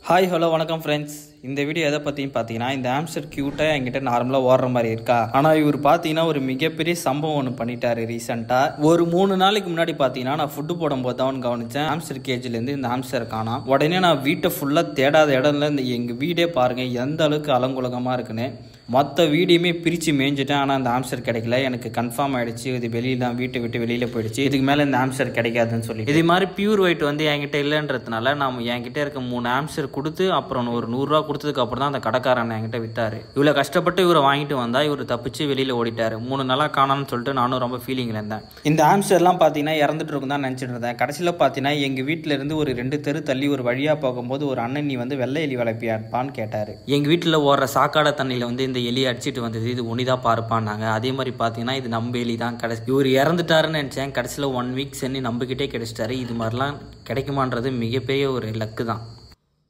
hi hello வணக்கம் friends இந்த video எதை பற்றியும் பார்த்தீங்கன்னா இந்த ஆம்ஸ்டர் க்யூட்டாக என்கிட்ட நார்மலாக ஓடுற மாதிரி இருக்கா ஆனால் இவர் பார்த்தீங்கன்னா ஒரு மிகப்பெரிய சம்பவம் ஒன்று பண்ணிட்டாரு ரீசெண்டாக ஒரு மூணு நாளைக்கு முன்னாடி பார்த்தீங்கன்னா நான் ஃபுட்டு போடும்போது தான் கவனித்தேன் ஆம்ஸ்டர் கேஜ்லேருந்து இந்த ஆம்ஸ்டர் காணோம் உடனே நான் வீட்டை ஃபுல்லாக தேடாத இடம்ல இந்த எங்கள் வீடே பாருங்கள் எந்த அளவுக்கு அலங்குலகமாக இருக்குன்னு மொத்த வீடியுமே பிரித்து மேய்ஞ்சிட்டேன் ஆனால் அந்த ஆம்ஸ்டர் கிடைக்கல எனக்கு கன்ஃபார்ம் ஆயிடுச்சு இது வெளியில தான் வீட்டை விட்டு வெளியில் போயிடுச்சு இதுக்கு மேலே இந்த ஆம்ஸ்டர் கிடைக்காதுன்னு சொல்லி இது மாதிரி பியூர் ஒயிட் வந்து என்கிட்ட இல்லைன்றதுனால நான் என்கிட்ட இருக்க மூணு ஆம்ஸ்டர் கொடுத்து அப்புறம் ஒரு நூறுரூவா கொடுத்ததுக்கு அப்புறம் தான் அந்த கடைக்காரன் என்கிட்ட வித்தாரு இவ்வளோ கஷ்டப்பட்டு இவரை வாங்கிட்டு வந்தா இவர் தப்பிச்சு வெளியில் ஓடிட்டாரு மூணு நாளாக காணான்னு சொல்லிட்டு நானும் ரொம்ப ஃபீலிங்கில் இருந்தேன் இந்த ஆம்ஸ்டர்லாம் பார்த்தீங்கன்னா இறந்துட்டு இருக்கும் தான் நினச்சிட்டு இருந்தேன் கடைசியில் பார்த்தீங்கன்னா எங்கள் வீட்டில இருந்து ஒரு ரெண்டு தெரு தள்ளி ஒரு வழியாக போகும்போது ஒரு அண்ணன் நீ வந்து வெள்ளை எலி வளர்ப்பியாப்பான்னு கேட்டார் எங்கள் வீட்டில் ஓடுற சாக்காடை தண்ணியில் வந்து இந்த எலி அடிச்சிட்டு வந்தது இது ஒனிதான் பார்ப்பான்னாங்க அதே மாதிரி பார்த்தீங்கன்னா இது நம்ம எலி தான் கடைசி இவர் இறந்துட்டாருன்னு நினச்சேன் கடைசியில் ஒன் வீக் சென்று நம்மக்கிட்டே கிடைச்சிட்டாரு இது மாதிரிலாம் கிடைக்குமான்றது மிகப்பெரிய ஒரு லக்கு தான்